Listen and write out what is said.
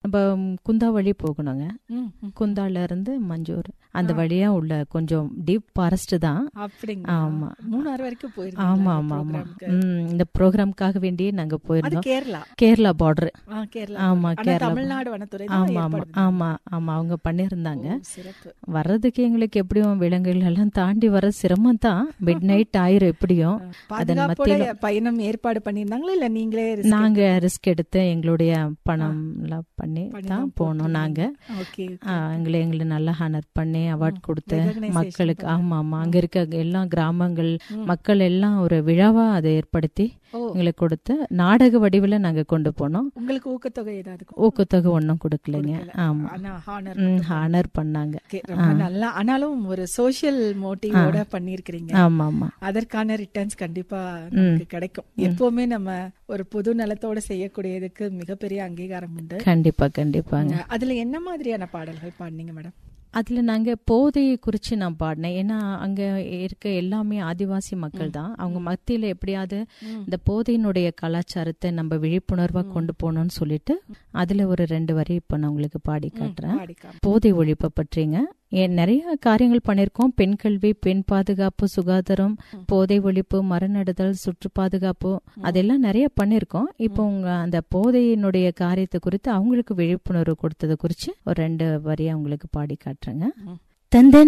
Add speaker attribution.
Speaker 1: நம்ம குந்தா வழி போகணுங்க
Speaker 2: ம், ம்.
Speaker 1: குந்தால இருந்து மஞ்சூர் அந்த வழியா உள்ள கொஞ்சம் டீப் ஃபாரஸ்ட் தான்
Speaker 2: அப்படிங்களா
Speaker 1: ஆமா.
Speaker 2: மூணாறு வரைக்கும்
Speaker 1: ஆமா
Speaker 2: போயிருந்தீங்களா
Speaker 1: ஆமா
Speaker 2: இந்த
Speaker 1: ஆமா
Speaker 2: ப்ரோக்ராம்க்கு?
Speaker 1: ம், இந்த ப்ரோக்ராம்காக வேண்டியே நாங்க
Speaker 2: அது
Speaker 1: போயிருந்தோம்
Speaker 2: கேரளா
Speaker 1: கேரளா பார்டர்
Speaker 2: ஆ, கேரளா
Speaker 1: ஆமா,
Speaker 2: ஆனா
Speaker 1: கேரளா.
Speaker 2: தமிழ்நாடு வனத்துறை தான்
Speaker 1: ஆமா ஆமா
Speaker 2: ஏற்பாடு பண்ணாங்க.
Speaker 1: ஆமா ஆமா அவங்க பண்ணியிருந்தாங்க
Speaker 2: ஓ, சிறப்பு
Speaker 1: வர்றதுக்கு எங்களுக்கு எப்படியும் விலங்குகள் எல்லாம் தாண்டி வர சிரமம் தான் மிட் நைட் ஆயிரும் எப்படியும் அதன்
Speaker 2: பாதுகாப்போட
Speaker 1: மத்தியில-
Speaker 2: பயணம் ஏற்பாடு பண்ணியிருந்தாங்களா இல்ல நீங்களே risk
Speaker 1: நாங்க ரிஸ்க் எடுத்து எங்களுடைய பணம் எல்லாம் பண்ணி
Speaker 2: பண்ணி
Speaker 1: தான்
Speaker 2: தான்
Speaker 1: போனோம் நாங்க
Speaker 2: ஓகே
Speaker 1: ஆ, எங்களை எங்களை நல்லா ஹானர் பண்ணி அவார்ட் கொடுத்து
Speaker 2: recognition
Speaker 1: மக்களுக்கு
Speaker 2: பண்ணி.
Speaker 1: ஆமா ஆமா அங்க இருக்க எல்லா கிராமங்கள் மக்கள் எல்லாம் ஒரு விழாவா அதை ஏற்படுத்தி
Speaker 2: ஓ
Speaker 1: எங்களுக்கு கொடுத்து நாடக வடிவில் நாங்க கொண்டு போனோம்
Speaker 2: உங்களுக்கு ஊக்கத்தொகை ஏதாவது கு-
Speaker 1: ஊக்கத்தொகை ஒன்றும் கொடுக்கலைங்க
Speaker 2: கொடுக்கல.
Speaker 1: ஆமா
Speaker 2: ஆனா ஹானர்
Speaker 1: ம் ஹானர் பண்ணாங்க
Speaker 2: ஓகே ரொம்ப நல்லா ஆனாலும் ஒரு சோஷியல் மோட்டிவோட பண்ணிருக்கிறீங்க
Speaker 1: ஆமா ஆமா
Speaker 2: அதற்கான ரிட்டர்ன்ஸ் கண்டிப்பா நமக்கு கிடைக்கும் எப்பவுமே நம்ம ஒரு பொது நலத்தோட செய்யக்கூடியதுக்கு மிகப்பெரிய அங்கீகாரம் உண்டு
Speaker 1: கண்டிப்பா கண்டிப்பாங்க
Speaker 2: அதுல என்ன மாதிரியான பாடல்கள் பாடுனீங்க மேடம்
Speaker 1: அதுல நாங்க போதையை குறிச்சு நான் பாடினேன் ஏன்னா அங்க இருக்க எல்லாமே ஆதிவாசி மக்கள் தான் அவங்க மத்தியில எப்படியாவது இந்த போதையினுடைய கலாச்சாரத்தை நம்ம விழிப்புணர்வா கொண்டு போகணும்னு சொல்லிட்டு அதுல ஒரு ரெண்டு வரி இப்ப நான் உங்களுக்கு பாடி காட்டுறேன்
Speaker 2: பாடிக்காம
Speaker 1: போதை ஒழிப்பை பற்றிங்க ஏன் நிறைய காரியங்கள் பண்ணியிருக்கோம் பெண் கல்வி பெண் பாதுகாப்பு சுகாதாரம் போதை ஒழிப்பு மரநடுதல் சுற்று பாதுகாப்பு அதெல்லாம் நிறைய பண்ணியிருக்கோம் இப்போ உங்க அந்த போதையினுடைய காரியத்தை குறித்து அவங்களுக்கு விழிப்புணர்வு கொடுத்ததை குறித்து ஒரு ரெண்டு வரியா உங்களுக்கு பாடி காட்டுறேங்க தந்தன்